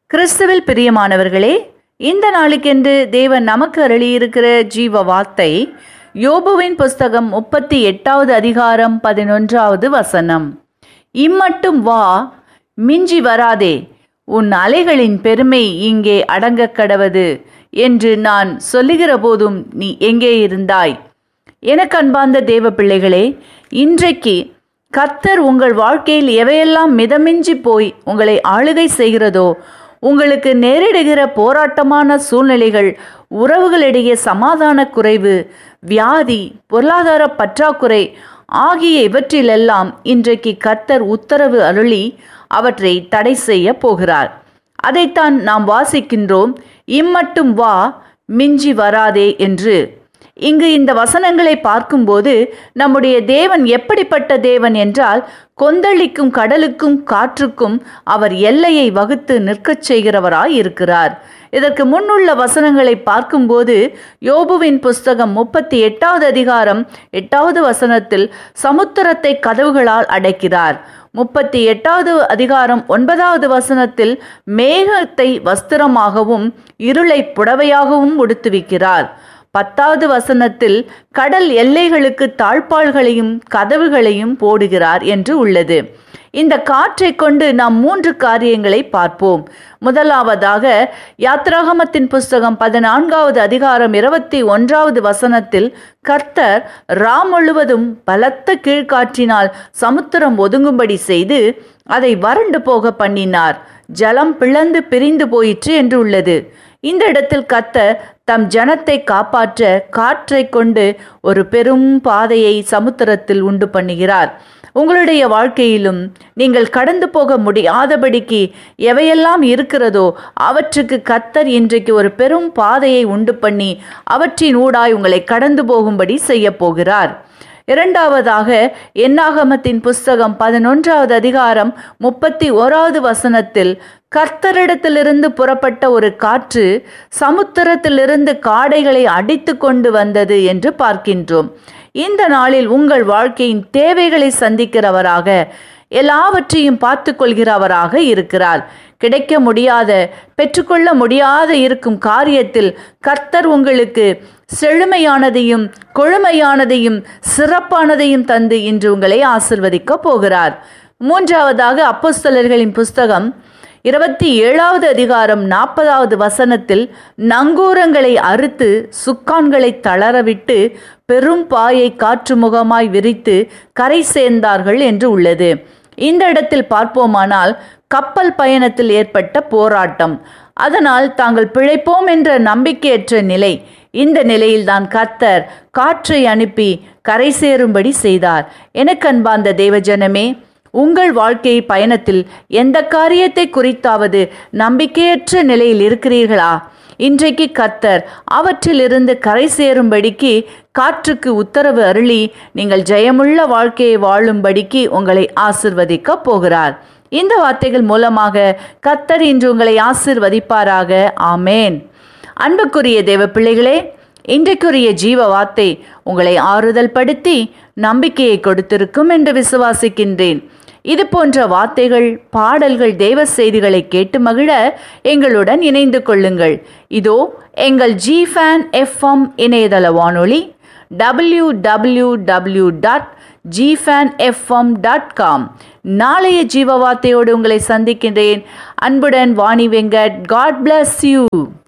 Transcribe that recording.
கிறிஸ்துவில் பிரியமானவர்களே இந்த நாளுக்கென்று தேவன் நமக்கு அருளியிருக்கிற ஜீவ வார்த்தை யோபுவின் புஸ்தகம் முப்பத்தி எட்டாவது அதிகாரம் பதினொன்றாவது வசனம் இம்மட்டும் வா மிஞ்சி வராதே உன் அலைகளின் பெருமை இங்கே அடங்கக் கடவது என்று நான் சொல்லுகிற போதும் நீ எங்கே இருந்தாய் எனக்கு அன்பார்ந்த தேவ பிள்ளைகளே இன்றைக்கு கர்த்தர் உங்கள் வாழ்க்கையில் எவையெல்லாம் மிதமிஞ்சி போய் உங்களை ஆளுகை செய்கிறதோ உங்களுக்கு நேரிடுகிற போராட்டமான சூழ்நிலைகள் உறவுகளிடையே சமாதான குறைவு வியாதி பொருளாதார பற்றாக்குறை ஆகிய இவற்றிலெல்லாம் இன்றைக்கு கர்த்தர் உத்தரவு அருளி அவற்றை தடை செய்ய போகிறார் அதைத்தான் நாம் வாசிக்கின்றோம் இம்மட்டும் வா மிஞ்சி வராதே என்று இங்கு இந்த வசனங்களை பார்க்கும்போது நம்முடைய தேவன் எப்படிப்பட்ட தேவன் என்றால் கொந்தளிக்கும் கடலுக்கும் காற்றுக்கும் அவர் எல்லையை வகுத்து நிற்கச் செய்கிறவராய் இருக்கிறார் இதற்கு முன்னுள்ள வசனங்களை பார்க்கும்போது யோபுவின் புஸ்தகம் முப்பத்தி எட்டாவது அதிகாரம் எட்டாவது வசனத்தில் சமுத்திரத்தை கதவுகளால் அடைக்கிறார் முப்பத்தி எட்டாவது அதிகாரம் ஒன்பதாவது வசனத்தில் மேகத்தை வஸ்திரமாகவும் இருளை புடவையாகவும் உடுத்துவிக்கிறார் பத்தாவது வசனத்தில் கடல் எல்லைகளுக்கு தாழ்பாள்களையும் கதவுகளையும் போடுகிறார் என்று உள்ளது இந்த காற்றை கொண்டு நாம் மூன்று காரியங்களை பார்ப்போம் முதலாவதாக யாத்ராகமத்தின் புஸ்தகம் பதினான்காவது அதிகாரம் இருபத்தி ஒன்றாவது வசனத்தில் கர்த்தர் ரா முழுவதும் பலத்த கீழ்காற்றினால் சமுத்திரம் ஒதுங்கும்படி செய்து அதை வறண்டு போக பண்ணினார் ஜலம் பிளந்து பிரிந்து போயிற்று என்று உள்ளது இந்த இடத்தில் கத்த தம் ஜனத்தை காப்பாற்ற காற்றை கொண்டு ஒரு பெரும் பாதையை சமுத்திரத்தில் உண்டு பண்ணுகிறார் உங்களுடைய வாழ்க்கையிலும் நீங்கள் கடந்து போக முடியாதபடிக்கு எவையெல்லாம் இருக்கிறதோ அவற்றுக்கு கத்தர் இன்றைக்கு ஒரு பெரும் பாதையை உண்டு பண்ணி அவற்றின் ஊடாய் உங்களை கடந்து போகும்படி செய்ய போகிறார் இரண்டாவதாக என்னாகமத்தின் புஸ்தகம் பதினொன்றாவது அதிகாரம் முப்பத்தி ஓராவது வசனத்தில் கர்த்தரிடத்திலிருந்து புறப்பட்ட ஒரு காற்று சமுத்திரத்திலிருந்து காடைகளை அடித்து கொண்டு வந்தது என்று பார்க்கின்றோம் இந்த நாளில் உங்கள் வாழ்க்கையின் தேவைகளை சந்திக்கிறவராக எல்லாவற்றையும் பார்த்து கொள்கிறவராக இருக்கிறார் கிடைக்க முடியாத பெற்றுக்கொள்ள முடியாத இருக்கும் காரியத்தில் கர்த்தர் உங்களுக்கு செழுமையானதையும் கொழுமையானதையும் சிறப்பானதையும் தந்து இன்று உங்களை ஆசிர்வதிக்க போகிறார் மூன்றாவதாக அப்போஸ்தலர்களின் புஸ்தகம் இருபத்தி ஏழாவது அதிகாரம் நாற்பதாவது வசனத்தில் நங்கூரங்களை அறுத்து சுக்கான்களை தளரவிட்டு பெரும் பாயை காற்று முகமாய் விரித்து கரை சேர்ந்தார்கள் என்று உள்ளது இந்த இடத்தில் பார்ப்போமானால் கப்பல் பயணத்தில் ஏற்பட்ட போராட்டம் அதனால் தாங்கள் பிழைப்போம் என்ற நம்பிக்கையற்ற நிலை இந்த நிலையில்தான் கர்த்தர் காற்றை அனுப்பி கரை சேரும்படி செய்தார் எனக்கு அன்பார்ந்த தேவஜனமே உங்கள் வாழ்க்கை பயணத்தில் எந்த காரியத்தை குறித்தாவது நம்பிக்கையற்ற நிலையில் இருக்கிறீர்களா இன்றைக்கு கர்த்தர் அவற்றிலிருந்து கரை சேரும்படிக்கு காற்றுக்கு உத்தரவு அருளி நீங்கள் ஜெயமுள்ள வாழ்க்கையை வாழும்படிக்கு உங்களை ஆசிர்வதிக்க போகிறார் இந்த வார்த்தைகள் மூலமாக கர்த்தர் இன்று உங்களை ஆசிர்வதிப்பாராக ஆமேன் அன்புக்குரிய தேவ பிள்ளைகளே இன்றைக்குரிய ஜீவ வார்த்தை உங்களை ஆறுதல் படுத்தி நம்பிக்கையை கொடுத்திருக்கும் என்று விசுவாசிக்கின்றேன் இது போன்ற வார்த்தைகள் பாடல்கள் தெய்வ செய்திகளை கேட்டு மகிழ எங்களுடன் இணைந்து கொள்ளுங்கள் இதோ எங்கள் ஜி ஃபேன் எஃப்எம் இணையதள வானொலி W W W dot G fan FM dot com நாளைய ஜீவ வார்த்தையோடு உங்களை சந்திக்கின்றேன் அன்புடன் Vani Venkat God bless you